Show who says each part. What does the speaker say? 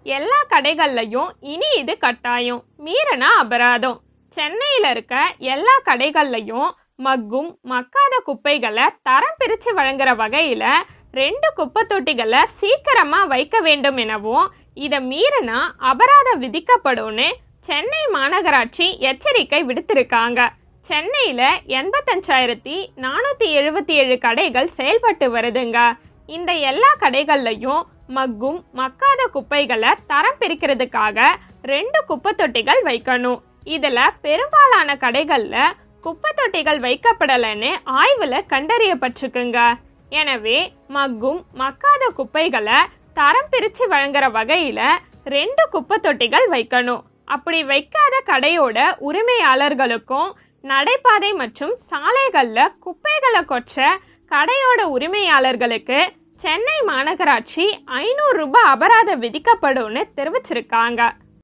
Speaker 1: எல்லா கடைகள்லையும் இனி இது கட்டாயம் மீறினா அபராதம் சென்னையில இருக்க எல்லா கடைகள்லையும் மக்கும் மக்காத குப்பைகளை தரம் பிரிச்சு வழங்குற வகையில ரெண்டு குப்பை தொட்டிகளை சீக்கிரமா வைக்க வேண்டும் எனவும் இத மீறினா அபராதம் விதிக்கப்படும்னு சென்னை மாநகராட்சி எச்சரிக்கை விடுத்திருக்காங்க சென்னையில எண்பத்தஞ்சாயிரத்தி நானூத்தி எழுபத்தி ஏழு கடைகள் செயல்பட்டு வருதுங்க இந்த எல்லா கடைகள்லையும் மக்கும் மக்காத குப்பைகளை தரம் பிரிக்கிறதுக்காக ரெண்டு குப்பை தொட்டிகள் வைக்கணும் இதுல பெரும்பாலான கடைகள்ல குப்பை தொட்டிகள் வைக்கப்படலைன்னு ஆய்வுல கண்டறியப்பட்டிருக்குங்க எனவே மக்கும் மக்காத குப்பைகளை தரம் பிரிச்சு வழங்குற வகையில ரெண்டு குப்பை தொட்டிகள் வைக்கணும் அப்படி வைக்காத கடையோட உரிமையாளர்களுக்கும் நடைபாதை மற்றும் சாலைகள்ல குப்பைகளை கொற்ற கடையோட உரிமையாளர்களுக்கு சென்னை மாநகராட்சி ஐநூறு ரூபாய் அபராதம் விதிக்கப்படும்னு தெரிவிச்சிருக்காங்க